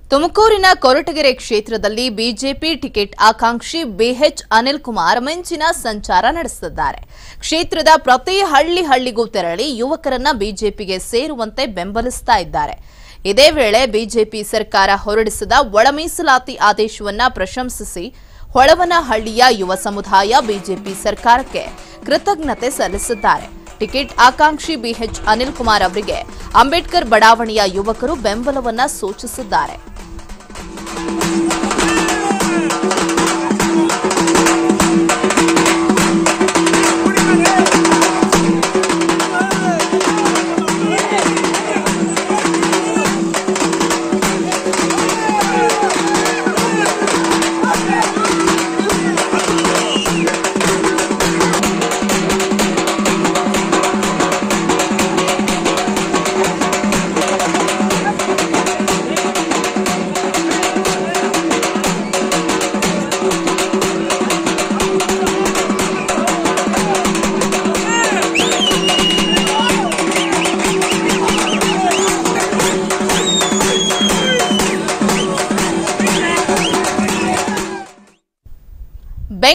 ತುಮಕೂರಿನ ಕೊರಟಗೆರೆ ಕ್ಷೇತ್ರದಲ್ಲಿ BJP ticket ಆಕಾಂಕ್ಷಿ ಬಿಎಚ್ ಅನಿಲ್ ಕುಮಾರ್ ಮಿಂಚಿನ ಸಂಚಾರ ನಡೆಸಿದ್ದಾರೆ ಕ್ಷೇತ್ರದ ಪ್ರತಿ ಹಳ್ಳಿ ಹಳ್ಳಿಗೂ ತೆರಳಿ ಯುವಕರನ್ನ ಬಿಜೆಪಿಗೆ ಸೇರುವಂತೆ ಬೆಂಬಲಿಸ್ತಾ ಇದ್ದಾರೆ ಇದೇ ವೇಳೆ ಬಿಜೆಪಿ ಸರ್ಕಾರ ಹೊರಡಿಸಿದ ಒಳ ಮೀಸಲಾತಿ ಆದೇಶವನ್ನ ಪ್ರಶಂಸಿಸಿ ಹೊಳವನಹಳ್ಳಿಯ ಯುವ ಸಮುದಾಯ ಬಿಜೆಪಿ ಸರ್ಕಾರಕ್ಕೆ ಕೃತಜ್ಞತೆ ಸಲ್ಲಿಸಿದ್ದಾರೆ ಟಿಕೆಟ್ ಆಕಾಂಕ್ಷಿ ಬಿಎಚ್ ಅನಿಲ್ ಕುಮಾರ್ ಅವರಿಗೆ ಅಂಬೇಡ್ಕರ್ ಬಡಾವಣೆಯ ಯುವಕರು ಬೆಂಬಲವನ್ನ ಸೂಚಿಸಿದ್ದಾರೆ